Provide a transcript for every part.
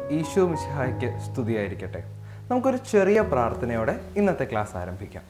ഈശോ മിശിഹായ്ക്ക് സ്തുതിയായിരിക്കട്ടെ നമുക്കൊരു ചെറിയ പ്രാർത്ഥനയോടെ ഇന്നത്തെ ക്ലാസ് ആരംഭിക്കാം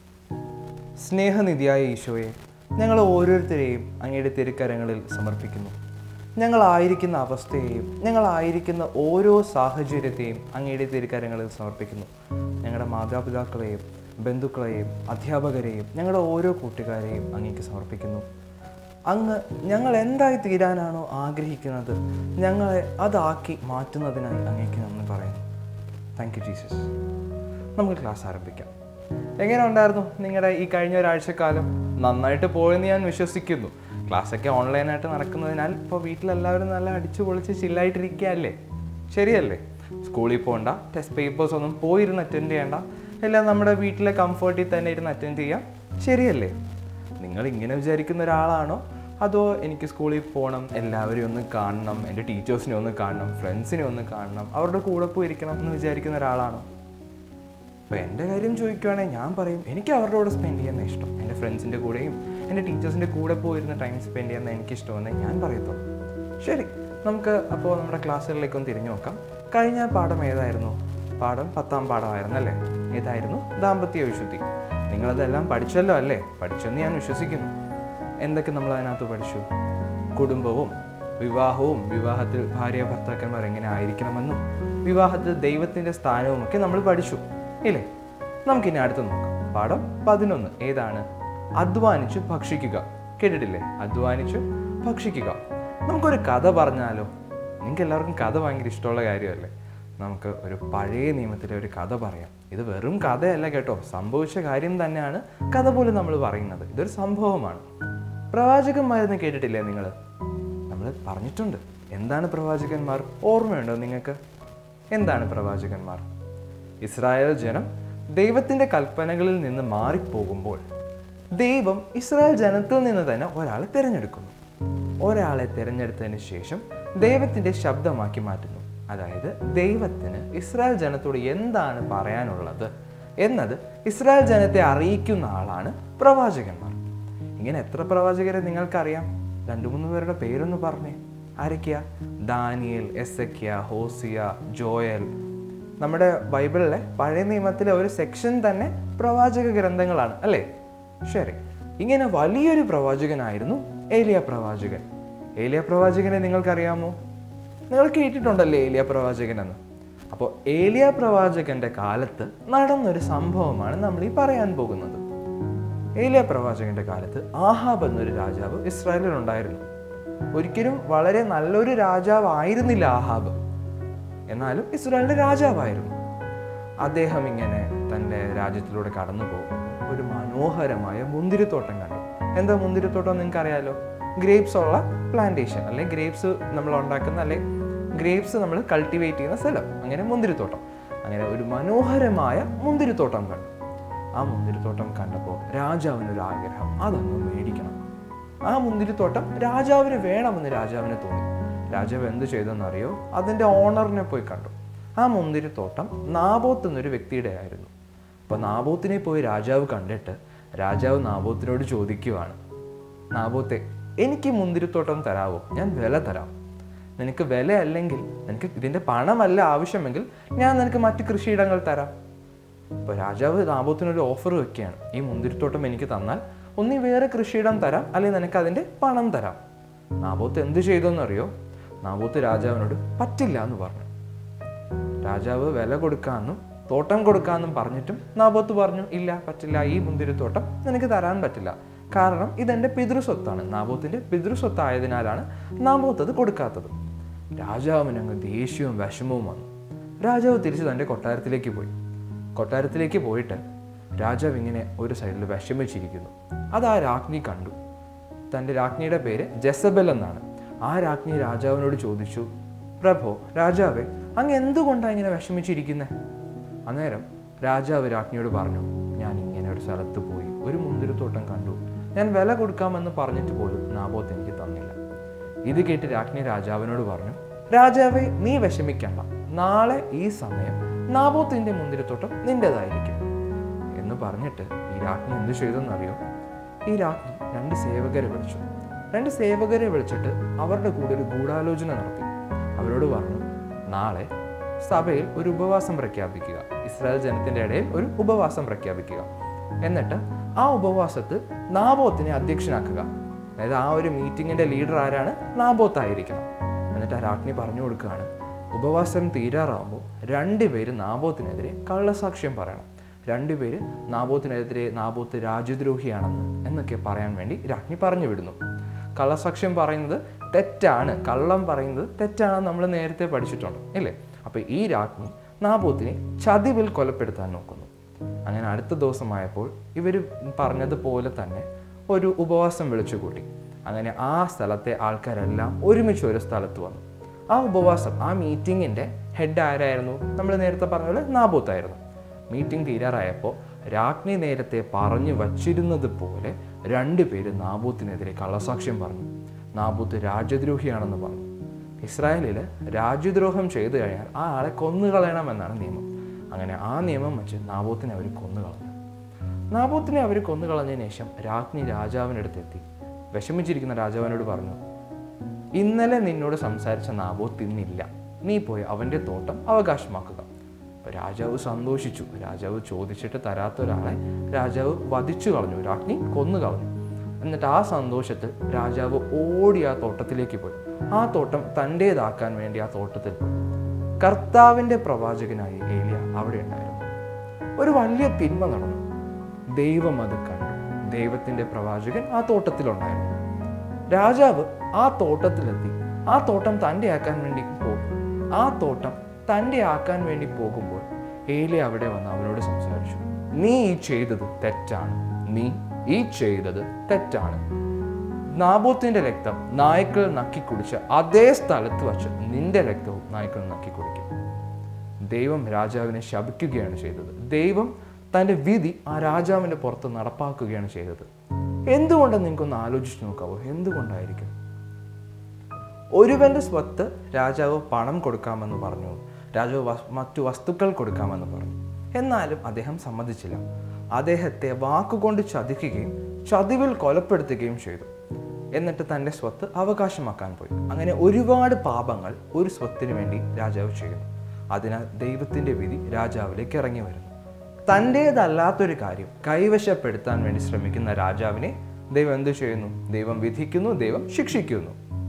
സ്നേഹനിധിയായ ഈശോയെ ഞങ്ങൾ ഓരോരുത്തരെയും അങ്ങയുടെ തിരുക്കരങ്ങളിൽ സമർപ്പിക്കുന്നു ഞങ്ങളായിരിക്കുന്ന അവസ്ഥയെയും ഞങ്ങളായിരിക്കുന്ന ഓരോ സാഹചര്യത്തെയും അങ്ങയുടെ തിരുക്കരങ്ങളിൽ സമർപ്പിക്കുന്നു ഞങ്ങളുടെ മാതാപിതാക്കളെയും ബന്ധുക്കളെയും അധ്യാപകരെയും ഞങ്ങളുടെ ഓരോ കൂട്ടുകാരെയും അങ്ങേക്ക് സമർപ്പിക്കുന്നു അങ്ങ് ഞങ്ങൾ എന്തായി തീരാനാണോ ആഗ്രഹിക്കുന്നത് ഞങ്ങളെ അതാക്കി മാറ്റുന്നതിനായി അങ്ങേക്ക് നന്ദി പറയുന്നു താങ്ക് യു ജീസസ് നമുക്ക് ക്ലാസ് ആരംഭിക്കാം എങ്ങനെ ഉണ്ടായിരുന്നു നിങ്ങളുടെ ഈ കഴിഞ്ഞ ഒരാഴ്ചക്കാലം നന്നായിട്ട് പോയെന്ന് ഞാൻ വിശ്വസിക്കുന്നു ക്ലാസ്സൊക്കെ ഓൺലൈനായിട്ട് നടക്കുന്നതിനാൽ ഇപ്പോൾ വീട്ടിലെല്ലാവരും നല്ല അടിച്ചു പൊളിച്ച് ചില്ലായിട്ടിരിക്കുകയല്ലേ ശരിയല്ലേ സ്കൂളിൽ പോകണ്ട ടെസ്റ്റ് പേപ്പേഴ്സ് ഒന്നും പോയിരുന്ന് അറ്റൻഡ് ചെയ്യണ്ട എല്ലാം നമ്മുടെ വീട്ടിലെ കംഫർട്ടിൽ തന്നെ ഇരുന്ന് അറ്റൻഡ് ചെയ്യാം ശരിയല്ലേ നിങ്ങൾ ഇങ്ങനെ വിചാരിക്കുന്ന ഒരാളാണോ അതോ എനിക്ക് സ്കൂളിൽ പോകണം എല്ലാവരെയും ഒന്ന് കാണണം എൻ്റെ ടീച്ചേഴ്സിനെ ഒന്ന് കാണണം ഫ്രണ്ട്സിനെ ഒന്ന് കാണണം അവരുടെ കൂടെ പോയിരിക്കണം എന്ന് വിചാരിക്കുന്ന ഒരാളാണോ അപ്പോൾ എൻ്റെ കാര്യം ചോദിക്കുവാണെങ്കിൽ ഞാൻ പറയും എനിക്ക് അവരുടെ കൂടെ സ്പെൻഡ് ചെയ്യുന്ന ഇഷ്ടം എൻ്റെ ഫ്രണ്ട്സിൻ്റെ കൂടെയും എൻ്റെ ടീച്ചേഴ്സിൻ്റെ കൂടെ പോയിരുന്ന ടൈം സ്പെൻഡ് ചെയ്യുന്ന എനിക്ക് ഇഷ്ടമെന്ന് ഞാൻ പറയത്തുള്ളൂ ശരി നമുക്ക് അപ്പോൾ നമ്മുടെ ക്ലാസ്സുകളിലേക്കൊന്ന് തിരിഞ്ഞു നോക്കാം കഴിഞ്ഞ പാഠം ഏതായിരുന്നു പാഠം പത്താം പാഠമായിരുന്നു അല്ലേ ഏതായിരുന്നു ദാമ്പത്യ വിശുദ്ധി നിങ്ങളതെല്ലാം പഠിച്ചല്ലോ അല്ലേ പഠിച്ചെന്ന് ഞാൻ വിശ്വസിക്കുന്നു എന്തൊക്കെ നമ്മൾ അതിനകത്ത് പഠിച്ചു കുടുംബവും വിവാഹവും വിവാഹത്തിൽ ഭാര്യ ഭർത്താക്കന്മാർ എങ്ങനെ ആയിരിക്കണമെന്നും വിവാഹത്തിൽ ദൈവത്തിൻ്റെ സ്ഥാനവും ഒക്കെ നമ്മൾ പഠിച്ചു ഇല്ലേ നമുക്കിനി അടുത്ത് നോക്കാം പാഠം പതിനൊന്ന് ഏതാണ് അധ്വാനിച്ചു ഭക്ഷിക്കുക കേട്ടിട്ടില്ലേ അധ്വാനിച്ചു ഭക്ഷിക്കുക നമുക്കൊരു കഥ പറഞ്ഞാലോ നിങ്ങൾക്ക് എല്ലാവർക്കും കഥ ഭയങ്കര ഇഷ്ടമുള്ള കാര്യമല്ലേ നമുക്ക് ഒരു പഴയ നിയമത്തിലെ ഒരു കഥ പറയാം ഇത് വെറും കഥയല്ല കേട്ടോ സംഭവിച്ച കാര്യം തന്നെയാണ് കഥ പോലും നമ്മൾ പറയുന്നത് ഇതൊരു സംഭവമാണ് പ്രവാചകന്മാരെന്ന് കേട്ടിട്ടില്ലേ നിങ്ങൾ നമ്മൾ പറഞ്ഞിട്ടുണ്ട് എന്താണ് പ്രവാചകന്മാർ ഓർമ്മയുണ്ടോ നിങ്ങൾക്ക് എന്താണ് പ്രവാചകന്മാർ ഇസ്രായേൽ ജനം ദൈവത്തിൻ്റെ കൽപ്പനകളിൽ നിന്ന് മാറിപ്പോകുമ്പോൾ ദൈവം ഇസ്രായേൽ ജനത്തിൽ നിന്ന് തന്നെ ഒരാളെ തിരഞ്ഞെടുക്കുന്നു ഒരാളെ തിരഞ്ഞെടുത്തതിന് ശേഷം ദൈവത്തിൻ്റെ ശബ്ദമാക്കി മാറ്റുന്നു അതായത് ദൈവത്തിന് ഇസ്രായേൽ ജനത്തോട് എന്താണ് പറയാനുള്ളത് എന്നത് ഇസ്രായേൽ ജനത്തെ അറിയിക്കുന്ന ആളാണ് പ്രവാചകന്മാർ ഇങ്ങനെ എത്ര പ്രവാചകരെ നിങ്ങൾക്കറിയാം രണ്ടു മൂന്ന് പേരുടെ പേരൊന്ന് പറഞ്ഞേ ആരൊക്കെയാ ദാനിയൽ എസക്കിയ ഹോസിയ ജോയൽ നമ്മുടെ ബൈബിളിലെ പഴയ നിയമത്തിലെ ഒരു സെക്ഷൻ തന്നെ പ്രവാചക ഗ്രന്ഥങ്ങളാണ് അല്ലേ ശരി ഇങ്ങനെ വലിയൊരു പ്രവാചകനായിരുന്നു ഏലിയ പ്രവാചകൻ ഏലിയ പ്രവാചകനെ നിങ്ങൾക്കറിയാമോ നിങ്ങൾ കേട്ടിട്ടുണ്ടല്ലേ ഏലിയ പ്രവാചകൻ എന്ന് അപ്പോൾ ഏലിയ പ്രവാചകന്റെ കാലത്ത് നടന്നൊരു സംഭവമാണ് നമ്മൾ ഈ പറയാൻ പോകുന്നത് ഏലിയ പ്രവാചകന്റെ കാലത്ത് ആഹാബ് എന്നൊരു രാജാവ് ഇസ്രായേലിൽ ഉണ്ടായിരുന്നു ഒരിക്കലും വളരെ നല്ലൊരു രാജാവ് ആയിരുന്നില്ല ആഹാബ് എന്നാലും ഇസ്രായേലിന്റെ രാജാവായിരുന്നു അദ്ദേഹം ഇങ്ങനെ തൻ്റെ രാജ്യത്തിലൂടെ കടന്നു പോകും ഒരു മനോഹരമായ മുന്തിരിത്തോട്ടം കണ്ടു എന്താ മുന്തിരിത്തോട്ടം നിങ്ങൾക്ക് അറിയാലോ ഗ്രേപ്സ് ഉള്ള പ്ലാന്റേഷൻ അല്ലെങ്കിൽ ഗ്രേപ്സ് നമ്മൾ ഉണ്ടാക്കുന്ന അല്ലെങ്കിൽ ഗ്രേപ്സ് നമ്മൾ കൾട്ടിവേറ്റ് ചെയ്യുന്ന സ്ഥലം അങ്ങനെ മുന്തിരിത്തോട്ടം അങ്ങനെ ഒരു മനോഹരമായ മുന്തിരിത്തോട്ടം കണ്ടു ആ മുന്തിരിത്തോട്ടം കണ്ടപ്പോൾ രാജാവിനൊരു ആഗ്രഹം അതൊന്ന് മേടിക്കണം ആ മുന്തിരിത്തോട്ടം രാജാവിന് വേണമെന്ന് രാജാവിന് തോന്നി രാജാവ് എന്ത് ചെയ്തെന്നറിയോ അതിൻ്റെ ഓണറിനെ പോയി കണ്ടു ആ മുന്തിരിത്തോട്ടം നാബോത്ത് എന്നൊരു വ്യക്തിയുടെ ആയിരുന്നു അപ്പോൾ നാബോത്തിനെ പോയി രാജാവ് കണ്ടിട്ട് രാജാവ് നാബോത്തിനോട് ചോദിക്കുവാണ് നാബോത്തെ എനിക്ക് ഈ മുന്തിരിത്തോട്ടം തരാവോ ഞാൻ വില തരാം നിനക്ക് വില അല്ലെങ്കിൽ നിനക്ക് ഇതിൻ്റെ പണമല്ല ആവശ്യമെങ്കിൽ ഞാൻ നിനക്ക് മറ്റ് കൃഷിയിടങ്ങൾ തരാം അപ്പോൾ രാജാവ് നാബോത്തിനൊരു ഓഫർ വെക്കുകയാണ് ഈ മുന്തിരിത്തോട്ടം എനിക്ക് തന്നാൽ ഒന്നി വേറെ കൃഷിയിടം തരാം അല്ലെങ്കിൽ നിനക്ക് അതിൻ്റെ പണം തരാം നാബോത്ത് എന്ത് ചെയ്തെന്നറിയോ നാബോത്ത് രാജാവിനോട് പറ്റില്ല എന്ന് പറഞ്ഞു രാജാവ് വില കൊടുക്കാമെന്നും തോട്ടം കൊടുക്കാമെന്നും പറഞ്ഞിട്ടും നാബോത്ത് പറഞ്ഞു ഇല്ല പറ്റില്ല ഈ മുന്തിരിത്തോട്ടം നിനക്ക് തരാൻ പറ്റില്ല കാരണം ഇതെൻ്റെ പിതൃസ്വത്താണ് നാബോത്തിൻ്റെ പിതൃസ്വത്തായതിനാലാണ് നാബോത്ത് അത് കൊടുക്കാത്തത് രാജാവിന് അങ്ങ് ദേഷ്യവും വിഷമവും വന്നു രാജാവ് തിരിച്ച് തൻ്റെ കൊട്ടാരത്തിലേക്ക് പോയി കൊട്ടാരത്തിലേക്ക് പോയിട്ട് രാജാവ് ഇങ്ങനെ ഒരു സൈഡിൽ വിഷമിച്ചിരിക്കുന്നു അത് ആ രാജ്ഞി കണ്ടു തൻ്റെ രാജ്ഞിയുടെ പേര് ജസബൽ എന്നാണ് ആ രാജ്ഞി രാജാവിനോട് ചോദിച്ചു പ്രഭോ രാജാവേ അങ്ങ് എന്തുകൊണ്ടാണ് ഇങ്ങനെ വിഷമിച്ചിരിക്കുന്നത് അന്നേരം രാജാവ് രാജ്ഞിയോട് പറഞ്ഞു ഞാൻ ഇങ്ങനെ ഒരു സ്ഥലത്ത് പോയി ഒരു മുന്തിരിത്തോട്ടം കണ്ടു ഞാൻ വില കൊടുക്കാമെന്ന് പറഞ്ഞിട്ട് പോലും നാബോത്ത് എനിക്ക് തന്നില്ല ഇത് കേട്ട് രാജ്ഞി രാജാവിനോട് പറഞ്ഞു രാജാവേ നീ വിഷമിക്കണ്ട നാളെ ഈ സമയം നാബോത്തിന്റെ മുന്തിരിത്തോട്ടം നിന്റേതായിരിക്കും എന്ന് പറഞ്ഞിട്ട് ഈ രാജ്ഞി എന്ത് ചെയ്തെന്നറിയോ ഈ രാജ്ഞി രണ്ട് സേവകരെ വിളിച്ചു രണ്ട് സേവകരെ വിളിച്ചിട്ട് അവരുടെ കൂടെ ഒരു ഗൂഢാലോചന നടത്തി അവരോട് പറഞ്ഞു നാളെ സഭയിൽ ഒരു ഉപവാസം പ്രഖ്യാപിക്കുക ഇസ്രായേൽ ജനത്തിന്റെ ഇടയിൽ ഒരു ഉപവാസം പ്രഖ്യാപിക്കുക എന്നിട്ട് ആ ഉപവാസത്തിൽ നാബോത്തിനെ അധ്യക്ഷനാക്കുക അതായത് ആ ഒരു മീറ്റിങ്ങിന്റെ ലീഡർ ആരാണ് നാബോത്ത് ആയിരിക്കണം എന്നിട്ട് ആ രാജ്ഞി പറഞ്ഞു കൊടുക്കുകയാണ് ഉപവാസം തീരാറാകുമ്പോൾ രണ്ടുപേര് നാബോത്തിനെതിരെ കള്ളസാക്ഷ്യം പറയണം രണ്ടുപേര് നാബോത്തിനെതിരെ നാബോത്ത് രാജ്യദ്രോഹിയാണെന്ന് എന്നൊക്കെ പറയാൻ വേണ്ടി രാജ്ഞി പറഞ്ഞു വിടുന്നു കള്ളസാക്ഷ്യം പറയുന്നത് തെറ്റാണ് കള്ളം പറയുന്നത് തെറ്റാണെന്ന് നമ്മൾ നേരത്തെ പഠിച്ചിട്ടുണ്ട് ഇല്ലേ അപ്പോൾ ഈ രാജ്ഞി നാബോത്തിനെ ചതിവിൽ കൊലപ്പെടുത്താൻ നോക്കുന്നു അങ്ങനെ അടുത്ത ദിവസമായപ്പോൾ ഇവർ പറഞ്ഞതുപോലെ തന്നെ ഒരു ഉപവാസം വിളിച്ചു കൂട്ടി അങ്ങനെ ആ സ്ഥലത്തെ ആൾക്കാരെല്ലാം ഒരുമിച്ച് ഒരു സ്ഥലത്ത് വന്നു ആ ഉപവാസം ആ മീറ്റിങ്ങിൻ്റെ ഹെഡ് ആരായിരുന്നു നമ്മൾ നേരത്തെ പറഞ്ഞ പോലെ നാബോത്തായിരുന്നു മീറ്റിംഗ് തീരാറായപ്പോൾ രാജ്ഞി നേരത്തെ പറഞ്ഞു വച്ചിരുന്നത് പോലെ രണ്ടുപേര് നാബൂത്തിനെതിരെ കള്ളസാക്ഷ്യം പറഞ്ഞു നാബൂത്ത് രാജ്യദ്രോഹിയാണെന്ന് പറഞ്ഞു ഇസ്രായേലിൽ രാജ്യദ്രോഹം ചെയ്തു കഴിഞ്ഞാൽ ആ ആളെ കൊന്നുകളയണമെന്നാണ് നിയമം അങ്ങനെ ആ നിയമം വെച്ച് നാബൂത്തിനെ അവർ കൊന്നുകളഞ്ഞു നാബൂത്തിനെ അവർ കൊന്നുകളഞ്ഞതിന് ശേഷം രാജ്ഞി രാജാവിനടുത്തെത്തി വിഷമിച്ചിരിക്കുന്ന രാജാവിനോട് പറഞ്ഞു ഇന്നലെ നിന്നോട് സംസാരിച്ച നാബോത്ത് ഇന്നില്ല നീ പോയി അവൻ്റെ തോട്ടം അവകാശമാക്കുക അപ്പോൾ രാജാവ് സന്തോഷിച്ചു രാജാവ് ചോദിച്ചിട്ട് തരാത്ത ഒരാളെ രാജാവ് വധിച്ചു കളഞ്ഞു രാജ്ഞി കൊന്നു കളഞ്ഞു എന്നിട്ട് ആ സന്തോഷത്തിൽ രാജാവ് ഓടി ആ തോട്ടത്തിലേക്ക് പോയി ആ തോട്ടം തൻ്റേതാക്കാൻ വേണ്ടി ആ തോട്ടത്തിൽ പോയി കർത്താവിൻ്റെ പ്രവാചകനായി ഏലിയ അവിടെ ഉണ്ടായിരുന്നു ഒരു വലിയ തിന്മ നടന്നു ദൈവം അത് കണ്ടു ദൈവത്തിൻ്റെ പ്രവാചകൻ ആ തോട്ടത്തിലുണ്ടായിരുന്നു രാജാവ് ആ തോട്ടത്തിലെത്തി ആ തോട്ടം തൻ്റെ ആക്കാൻ വേണ്ടി പോകും ആ തോട്ടം തൻ്റെ ആക്കാൻ വേണ്ടി പോകുമ്പോൾ ഏലി അവിടെ വന്ന് അവനോട് സംസാരിച്ചു നീ ഈ ചെയ്തത് തെറ്റാണ് നീ ഈ ചെയ്തത് തെറ്റാണ് നാബോത്തിന്റെ രക്തം നായ്ക്കൾ നക്കി കുടിച്ച അതേ സ്ഥലത്ത് വച്ച് നിന്റെ രക്തവും നായ്ക്കൾ നക്കി കുടിക്കും ദൈവം രാജാവിനെ ശപിക്കുകയാണ് ചെയ്തത് ദൈവം തൻ്റെ വിധി ആ രാജാവിൻ്റെ പുറത്ത് നടപ്പാക്കുകയാണ് ചെയ്തത് എന്തുകൊണ്ടെന്ന് നിങ്ങൾക്കൊന്ന് ആലോചിച്ച് നോക്കാവോ എന്തുകൊണ്ടായിരിക്കും ഒരുവന്റെ സ്വത്ത് രാജാവ് പണം കൊടുക്കാമെന്ന് പറഞ്ഞു രാജാവ് വസ്- മറ്റു വസ്തുക്കൾ കൊടുക്കാമെന്ന് പറഞ്ഞു എന്നാലും അദ്ദേഹം സമ്മതിച്ചില്ല അദ്ദേഹത്തെ വാക്കുകൊണ്ട് ചതിക്കുകയും ചതിവിൽ കൊലപ്പെടുത്തുകയും ചെയ്തു എന്നിട്ട് തൻ്റെ സ്വത്ത് അവകാശമാക്കാൻ പോയി അങ്ങനെ ഒരുപാട് പാപങ്ങൾ ഒരു സ്വത്തിന് വേണ്ടി രാജാവ് ചെയ്യുന്നു അതിനാൽ ദൈവത്തിൻ്റെ വിധി രാജാവിലേക്ക് ഇറങ്ങി വരുന്നു തൻ്റേതല്ലാത്തൊരു കാര്യം കൈവശപ്പെടുത്താൻ വേണ്ടി ശ്രമിക്കുന്ന രാജാവിനെ ദൈവം എന്ത് ചെയ്യുന്നു ദൈവം വിധിക്കുന്നു ദൈവം ശിക്ഷിക്കുന്നു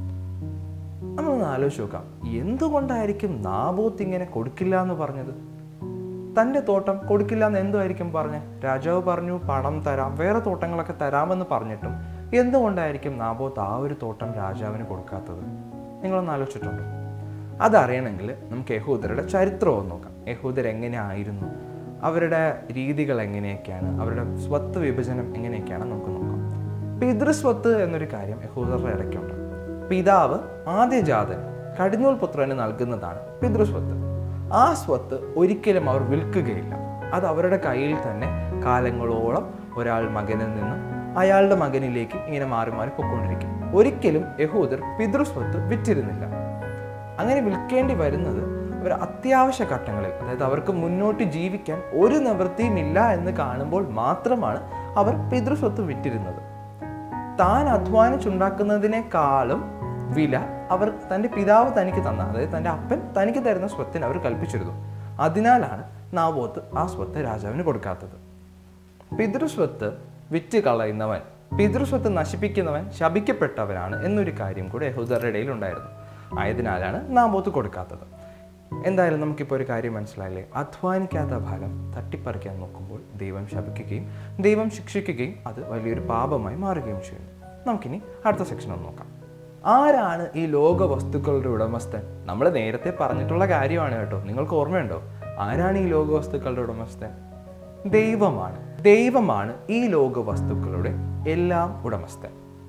നമ്മളൊന്ന് ആലോചിച്ച് നോക്കാം എന്തുകൊണ്ടായിരിക്കും നാബോത്ത് ഇങ്ങനെ കൊടുക്കില്ല എന്ന് പറഞ്ഞത് തൻ്റെ തോട്ടം കൊടുക്കില്ല എന്ന് എന്തുമായിരിക്കും പറഞ്ഞ് രാജാവ് പറഞ്ഞു പണം തരാം വേറെ തോട്ടങ്ങളൊക്കെ തരാമെന്ന് പറഞ്ഞിട്ടും എന്തുകൊണ്ടായിരിക്കും നാബോത്ത് ആ ഒരു തോട്ടം രാജാവിന് കൊടുക്കാത്തത് നിങ്ങളൊന്ന് ആലോചിച്ചിട്ടുണ്ടോ അതറിയണമെങ്കിൽ നമുക്ക് യഹൂദരുടെ ചരിത്രം ഒന്ന് നോക്കാം യഹൂദർ എങ്ങനെയായിരുന്നു അവരുടെ രീതികൾ എങ്ങനെയൊക്കെയാണ് അവരുടെ സ്വത്ത് വിഭജനം എങ്ങനെയൊക്കെയാണ് നമുക്ക് നോക്കാം പിതൃസ്വത്ത് എന്നൊരു കാര്യം യഹൂദരുടെ ഇടയ്ക്കുണ്ട് പിതാവ് ആദ്യജാതൻ കടിഞ്ഞൂൽ പുത്രന് നൽകുന്നതാണ് പിതൃസ്വത്ത് ആ സ്വത്ത് ഒരിക്കലും അവർ വിൽക്കുകയില്ല അത് അവരുടെ കയ്യിൽ തന്നെ കാലങ്ങളോളം ഒരാൾ മകനിൽ നിന്നും അയാളുടെ മകനിലേക്ക് ഇങ്ങനെ മാറി മാറി പൊയ്ക്കൊണ്ടിരിക്കും ഒരിക്കലും യഹൂദർ പിതൃസ്വത്ത് വിറ്റിരുന്നില്ല അങ്ങനെ വിൽക്കേണ്ടി വരുന്നത് അവർ അത്യാവശ്യ ഘട്ടങ്ങളിൽ അതായത് അവർക്ക് മുന്നോട്ട് ജീവിക്കാൻ ഒരു നിവൃത്തിയുമില്ല എന്ന് കാണുമ്പോൾ മാത്രമാണ് അവർ പിതൃസ്വത്ത് വിറ്റിരുന്നത് താൻ അധ്വാനിച്ചുണ്ടാക്കുന്നതിനേക്കാളും വില അവർ തൻ്റെ പിതാവ് തനിക്ക് തന്ന അതായത് തൻ്റെ അപ്പൻ തനിക്ക് തരുന്ന സ്വത്തിന് അവർ കൽപ്പിച്ചിരുന്നു അതിനാലാണ് നാവോത്ത് ആ സ്വത്ത് രാജാവിന് കൊടുക്കാത്തത് പിതൃസ്വത്ത് വിറ്റ് കളയുന്നവൻ പിതൃസ്വത്ത് നശിപ്പിക്കുന്നവൻ ശപിക്കപ്പെട്ടവനാണ് എന്നൊരു കാര്യം കൂടെ യഹൂദരുടെ ഇടയിൽ ഉണ്ടായിരുന്നു ആയതിനാലാണ് നാബോത്ത് കൊടുക്കാത്തത് എന്തായാലും നമുക്കിപ്പോൾ ഒരു കാര്യം മനസ്സിലായില്ലേ അധ്വാനിക്കാത്ത ഫലം തട്ടിപ്പറിക്കാൻ നോക്കുമ്പോൾ ദൈവം ശപിക്കുകയും ദൈവം ശിക്ഷിക്കുകയും അത് വലിയൊരു പാപമായി മാറുകയും ചെയ്യുന്നു നമുക്കിനി അടുത്ത സെക്ഷൻ ഒന്ന് നോക്കാം ആരാണ് ഈ ലോക വസ്തുക്കളുടെ ഉടമസ്ഥൻ നമ്മൾ നേരത്തെ പറഞ്ഞിട്ടുള്ള കാര്യമാണ് കേട്ടോ നിങ്ങൾക്ക് ഓർമ്മയുണ്ടോ ആരാണ് ഈ ലോക വസ്തുക്കളുടെ ഉടമസ്ഥൻ ദൈവമാണ് ദൈവമാണ് ഈ ലോക വസ്തുക്കളുടെ എല്ലാം ഉടമസ്ഥൻ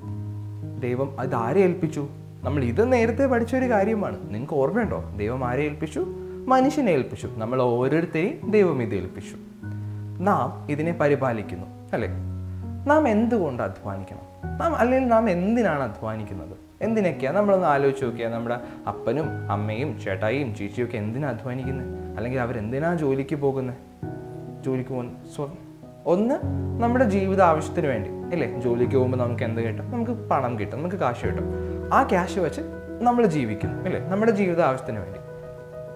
ദൈവം അത് ആരെ ഏൽപ്പിച്ചു നമ്മൾ ഇത് നേരത്തെ പഠിച്ച ഒരു കാര്യമാണ് നിങ്ങൾക്ക് ഓർമ്മയുണ്ടോ ദൈവം ആരെ ഏൽപ്പിച്ചു മനുഷ്യനെ ഏൽപ്പിച്ചു നമ്മൾ ഓരോരുത്തരെയും ദൈവം ഇത് ഏൽപ്പിച്ചു നാം ഇതിനെ പരിപാലിക്കുന്നു അല്ലേ നാം എന്തുകൊണ്ട് അധ്വാനിക്കണം നാം അല്ലെങ്കിൽ നാം എന്തിനാണ് അധ്വാനിക്കുന്നത് എന്തിനൊക്കെയാണ് നമ്മളൊന്ന് ആലോചിച്ച് നോക്കിയാൽ നമ്മുടെ അപ്പനും അമ്മയും ചേട്ടായിയും ചേച്ചിയും ഒക്കെ എന്തിനാണ് അധ്വാനിക്കുന്നത് അല്ലെങ്കിൽ അവരെന്തിനാ ജോലിക്ക് പോകുന്നത് ജോലിക്ക് പോകുന്ന സ്വ ഒന്ന് നമ്മുടെ ജീവിത ആവശ്യത്തിന് വേണ്ടി അല്ലേ ജോലിക്ക് പോകുമ്പോൾ നമുക്ക് എന്ത് കിട്ടും നമുക്ക് പണം കിട്ടും നമുക്ക് കാശ് കിട്ടും ആ ക്യാഷ് വെച്ച് നമ്മൾ ജീവിക്കുന്നു അല്ലേ നമ്മുടെ ജീവിത ആവശ്യത്തിന് വേണ്ടി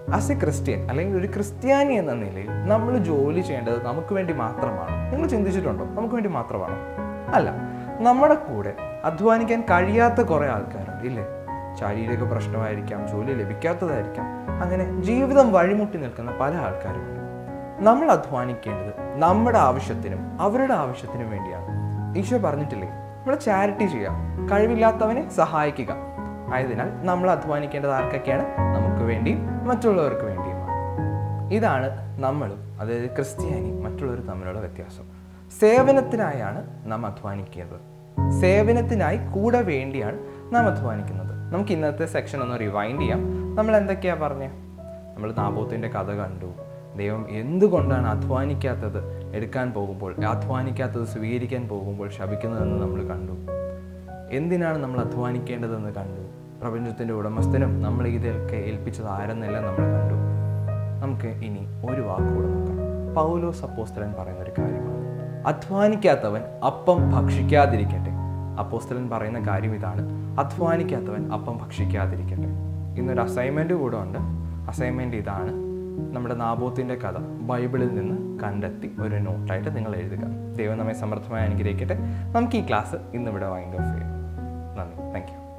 ആസ് എ ക്രിസ്ത്യൻ അല്ലെങ്കിൽ ഒരു ക്രിസ്ത്യാനി എന്ന നിലയിൽ നമ്മൾ ജോലി ചെയ്യേണ്ടത് നമുക്ക് വേണ്ടി മാത്രമാണ് നിങ്ങൾ ചിന്തിച്ചിട്ടുണ്ടോ നമുക്ക് വേണ്ടി മാത്രമാണ് അല്ല നമ്മുടെ കൂടെ അധ്വാനിക്കാൻ കഴിയാത്ത കുറേ ആൾക്കാരുണ്ട് ഇല്ലേ ശാരീരിക പ്രശ്നമായിരിക്കാം ജോലി ലഭിക്കാത്തതായിരിക്കാം അങ്ങനെ ജീവിതം വഴിമുട്ടി നിൽക്കുന്ന പല ആൾക്കാരുമുണ്ട് നമ്മൾ അധ്വാനിക്കേണ്ടത് നമ്മുടെ ആവശ്യത്തിനും അവരുടെ ആവശ്യത്തിനും വേണ്ടിയാണ് ഈശോ പറഞ്ഞിട്ടില്ലേ നമ്മൾ ചാരിറ്റി ചെയ്യാം കഴിവില്ലാത്തവനെ സഹായിക്കുക ആയതിനാൽ നമ്മൾ അധ്വാനിക്കേണ്ടത് ആർക്കൊക്കെയാണ് നമുക്ക് വേണ്ടിയും മറ്റുള്ളവർക്ക് വേണ്ടിയുമാണ് ഇതാണ് നമ്മളും അതായത് ക്രിസ്ത്യാനി മറ്റുള്ളവർ തമ്മിലുള്ള വ്യത്യാസം സേവനത്തിനായാണ് നാം അധ്വാനിക്കുന്നത് സേവനത്തിനായി കൂടെ വേണ്ടിയാണ് നാം അധ്വാനിക്കുന്നത് നമുക്ക് ഇന്നത്തെ സെക്ഷൻ ഒന്ന് റിവൈൻഡ് ചെയ്യാം നമ്മൾ എന്തൊക്കെയാ പറഞ്ഞേ നമ്മൾ നാബോത്തിൻ്റെ കഥ കണ്ടു ദൈവം എന്തുകൊണ്ടാണ് അധ്വാനിക്കാത്തത് എടുക്കാൻ പോകുമ്പോൾ അധ്വാനിക്കാത്തത് സ്വീകരിക്കാൻ പോകുമ്പോൾ ശപിക്കുന്നതെന്ന് നമ്മൾ കണ്ടു എന്തിനാണ് നമ്മൾ അധ്വാനിക്കേണ്ടതെന്ന് കണ്ടു പ്രപഞ്ചത്തിൻ്റെ ഉടമസ്ഥനും നമ്മൾ ഇതൊക്കെ ഏൽപ്പിച്ചത് ആരെന്നെല്ലാം നമ്മൾ കണ്ടു നമുക്ക് ഇനി ഒരു വാക്കുകൂടെ നോക്കാം പൗലോസ് അപ്പോസ്തലൻ പറയുന്ന ഒരു കാര്യമാണ് അധ്വാനിക്കാത്തവൻ അപ്പം ഭക്ഷിക്കാതിരിക്കട്ടെ അപ്പോസ്തലൻ പറയുന്ന കാര്യം ഇതാണ് അധ്വാനിക്കാത്തവൻ അപ്പം ഭക്ഷിക്കാതിരിക്കട്ടെ ഇന്നൊരു അസൈൻമെൻറ്റ് കൂടെ ഉണ്ട് അസൈൻമെൻറ്റ് ഇതാണ് നമ്മുടെ നാബോത്തിൻ്റെ കഥ ബൈബിളിൽ നിന്ന് കണ്ടെത്തി ഒരു നോട്ടായിട്ട് നിങ്ങൾ എഴുതുക ദൈവം നമ്മെ സമർത്ഥമായി അനുഗ്രഹിക്കട്ടെ നമുക്ക് ഈ ക്ലാസ് ഇന്നിവിടെ വൈൻഡ് ഓഫ് ചെയ്യാം നന്ദി താങ്ക് യു